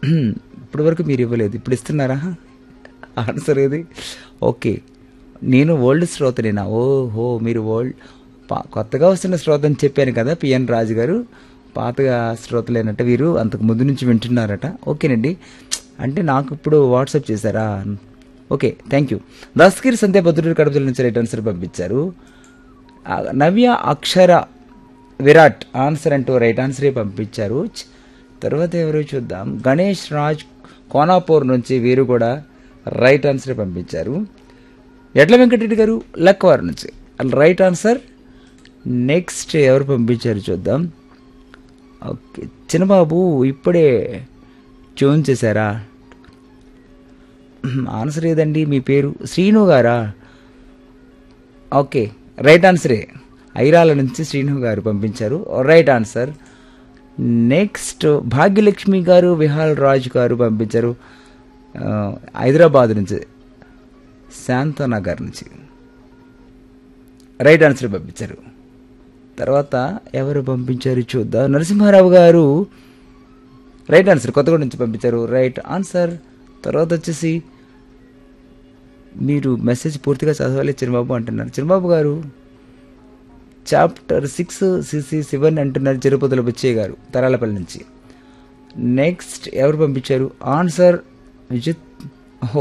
ఇప్పటి వరకు మీరు ఇవ్వలేదు ఇప్పుడు ఇస్తున్నారా ఆన్సర్ ఏది ఓకే నేను ఓల్డ్ శ్రోతనేనా ఓహో మీరు ఓల్డ్ పా కొత్తగా వస్తున్న శ్రోత అని చెప్పాను కదా పిఎన్ రాజు గారు పాతగా శ్రోతలేనట్ట వీరు అంతకు ముందు నుంచి వింటున్నారట ఓకేనండి అంటే నాకు ఇప్పుడు వాట్సాప్ చేశారా ఓకే థ్యాంక్ యూ దస్కీర్ సంధ్య భద్రుడి కడపల నుంచి రైట్ ఆన్సర్ పంపించారు ఆ, నవ్య అక్షర విరాట్ ఆన్సర్ అంటూ రైట్ ఆన్సరే పంపించారు ఛ్, తర్వాత ఎవరో చూద్దాం గణేష్ రాజ్ కోనాపూర్ నుంచి వీరు కూడా రైట్ ఆన్సరే పంపించారు ఎడ్ల వెంకటరెడ్డి గారు లక్వార్ నుంచి రైట్ ఆన్సర్ నెక్స్ట్ ఎవరు పంపించారు చూద్దాం ఓకే చిన్నబాబు ఇప్పుడే ట్యూన్ చేశారా ఆన్సర్ ఏదండి మీ పేరు శ్రీను గారా ఓకే రైట్ ఆన్సరే ఐరాల నుంచి శ్రీను గారు పంపించారు రైట్ ఆన్సర్ నెక్స్ట్ భాగ్యలక్ష్మి గారు విహాల్ రాజ్ గారు పంపించారు ఆ, హైదరాబాద్ నుంచి శాంతనగర్ నుంచి రైట్ ఆన్సర్ పంపించారు తర్వాత ఎవరు పంపించారు చూద్దాం నరసింహారావు గారు రైట్ ఆన్సర్ కొత్తగూడ నుంచి పంపించారు రైట్ ఆన్సర్ తర్వాత వచ్చేసి మీరు మెసేజ్ పూర్తిగా చదవాలి చిరుబాబు అంటున్నారు చిరుబాబు గారు చాప్టర్ సిక్స్ సిసి సెవెన్ అంటున్నారు తిరుపతిలో బుచ్చయ్య గారు తరాలపల్లి నుంచి నెక్స్ట్ ఎవరు పంపించారు ఆన్సర్ విజిత్ ఓహో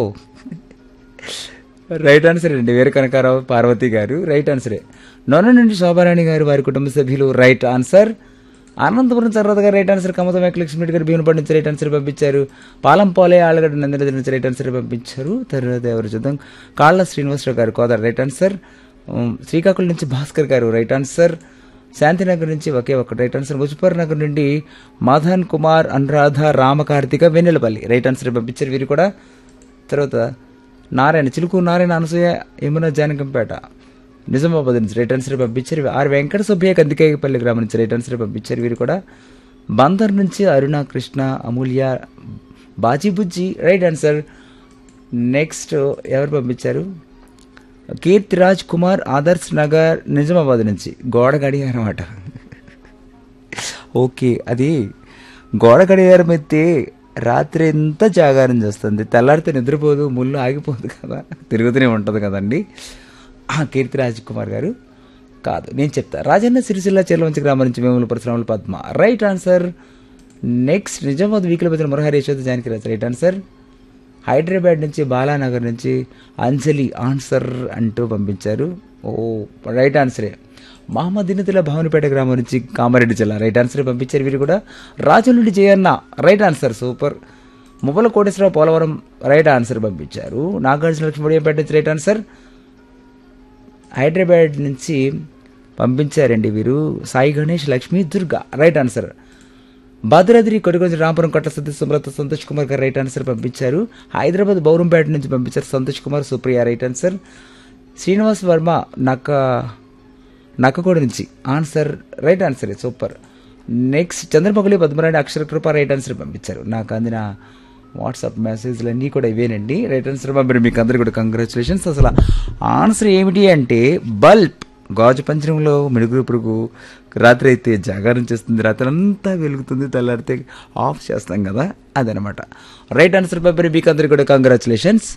రైట్ ఆన్సర్ అండి వీర కనకారావు పార్వతి గారు రైట్ ఆన్సరే నొన్న నుండి శోభారాణి గారు వారి కుటుంబ సభ్యులు రైట్ ఆన్సర్ అనంతపురం సర్వత గారు రైట్ ఆన్సర్ కమత వెంకటలక్ష్మి గారు భీమనపడి నుంచి రైట్ ఆన్సర్ పంపించారు పాలంపోలే ఆళ్ళగడ్డ నందిన నుంచి రైట్ ఆన్సర్ పంపించారు తర్వాత ఎవరు చూద్దాం కాళ్ళ శ్రీనివాసరావు గారు కోదారు రైట్ ఆన్సర్ ఉమ్, శ్రీకాకుళం నుంచి భాస్కర్ గారు రైట్ ఆన్సర్ శాంతినగర్ నుంచి ఒకే ఒక రైట్ ఆన్సర్ ముజఫర్ నగర్ నుండి మాధన్ కుమార్ అనురాధ రామకార్తిక వెన్నెలపల్లి రైట్ ఆన్సర్ పంపించారు వీరు కూడా తర్వాత నారాయణ చిలుకు నారాయణ అనసూయ యమున జానకంపేట నిజామాబాద్ నుంచి రైట్ ఆన్సర్ పంపించారు ఆర్ వెంకట సుబ్బయ్య కందికాయపల్లి గ్రామం నుంచి రైట్ ఆన్సర్ పంపించారు వీరు కూడా బందర్ నుంచి Aruna Krishna Amulya Bajibujji right answer next ఎవరు పంపించారు కీర్తిరాజ్ కుమార్ ఆదర్శ్ నగర్ నిజామాబాద్ నుంచి గోడ గడియారం అట ఓకే అది గోడ గడియారం అయితే రాత్రి ఎంత జాగారం చేస్తుంది తెల్లారితే నిద్రపోదు ముళ్ళు ఆగిపోదు కదా తిరుగుతూనే ఉంటుంది కదండి ఆ కీర్తిరాజ్ కుమార్ గారు కాదు నేను చెప్తా రాజన్న సిరిసిల్ల చెల్లవంచి గ్రామం నుంచి Vemula Parasuramula Padma right answer next Nizamabad వీక్లో పెద్ద మురహరి యశోద జానకి రాజు రైట్ ఆన్సర్ హైదరాబాద్ నుంచి బాలానగర్ నుంచి అంజలి ఆన్సర్ అంటూ పంపించారు ఓ రైట్ ఆన్సరే మహమ్మద్ దినతుల భవనపేట గ్రామం నుంచి కామారెడ్డి జిల్లా రైట్ ఆన్సర్ పంపించారు వీరు కూడా రాజు నుండి జయన్న రైట్ ఆన్సర్ సూపర్ మువ్వల కోటేశ్వరరావు పోలవరం రైట్ ఆన్సర్ పంపించారు నాగార్జున లక్ష్మీపేట నుంచి రైట్ ఆన్సర్ హైదరాబాద్ నుంచి పంపించారండి వీరు సాయి గణేష్ లక్ష్మి దుర్గా రైట్ ఆన్సర్ భద్రాద్రి కొడుకొంచి రాంపురం కొట్ల సతీష్ సుమలత సంతోష్ కుమార్ గారు రైట్ ఆన్సర్ పంపించారు హైదరాబాద్ బౌరంపేట నుంచి పంపించారు సంతోష్ కుమార్ సుప్రియ రైట్ ఆన్సర్ శ్రీనివాస్ వర్మ నక్క నక్కకోడి నుంచి answer right answer super next Chandramouli Padmarani Akshara Krupa right answer పంపించారు నాకు అందిన వాట్సాప్ మెసేజ్లు అన్నీ కూడా ఇవేనండి రైట్ ఆన్సర్ పంపారు మీకు అందరికీ కూడా కంగ్రాచులేషన్స్ అసలు ఆన్సర్ ఏమిటి అంటే బల్బ్ గాజు పంచరంలో మిడుగురు పురుగు రాత్రి అయితే జాగారం చేస్తుంది రాత్రి అంతా వెలుగుతుంది తెల్లారితే ఆఫ్ చేస్తాం కదా అదనమాట రైట్ ఆన్సర్ పంపారు మీకు అందరికీ కూడా కంగ్రాచులేషన్స్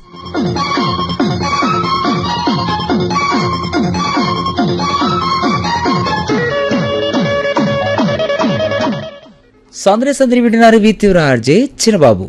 సందరి సందరి వింటున్నారు వీత్యూర ఆర్జే చిన్నబాబు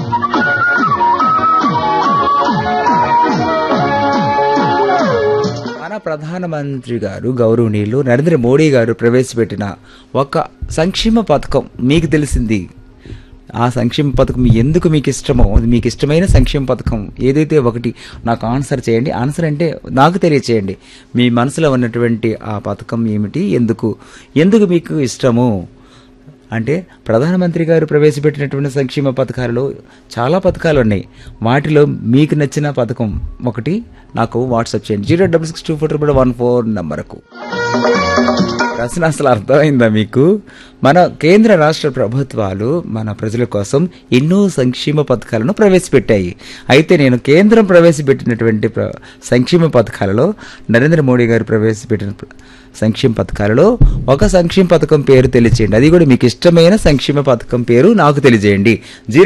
మన ప్రధానమంత్రి గారు గౌరవనీయులు నరేంద్ర మోడీ గారు ప్రవేశపెట్టిన ఒక సంక్షేమ పథకం మీకు తెలిసింది ఆ సంక్షేమ పథకం ఎందుకు మీకు ఇష్టమో అది మీకు ఇష్టమైన సంక్షేమ పథకం ఏదైతే ఒకటి నాకు ఆన్సర్ చేయండి ఆన్సర్ అంటే నాకు తెలియచేయండి మీ మనసులో ఉన్నటువంటి ఆ పథకం ఏమిటి ఎందుకు ఎందుకు మీకు ఇష్టము అంటే ప్రధానమంత్రి గారు ప్రవేశపెట్టినటువంటి సంక్షేమ పథకాలలో చాలా పథకాలు ఉన్నాయి వాటిలో మీకు నచ్చిన పథకం ఒకటి నాకు వాట్సాప్ చేయండి zero double six two four triple one four నంబర్కు ప్రశ్న అసలు అర్థమైందా మీకు మన కేంద్ర రాష్ట్ర ప్రభుత్వాలు మన ప్రజల కోసం ఎన్నో సంక్షేమ పథకాలను ప్రవేశపెట్టాయి అయితే నేను కేంద్రం ప్రవేశపెట్టినటువంటి ప్ర- సంక్షేమ పథకాలలో నరేంద్ర మోడీ గారు ప్రవేశపెట్టిన ప్ర- సంక్షేమ పథకాలలో ఒక సంక్షేమ పథకం పేరు తెలియచేయండి అది కూడా మీకు ఇష్టమైన సంక్షేమ పథకం పేరు నాకు తెలియజేయండి జీరో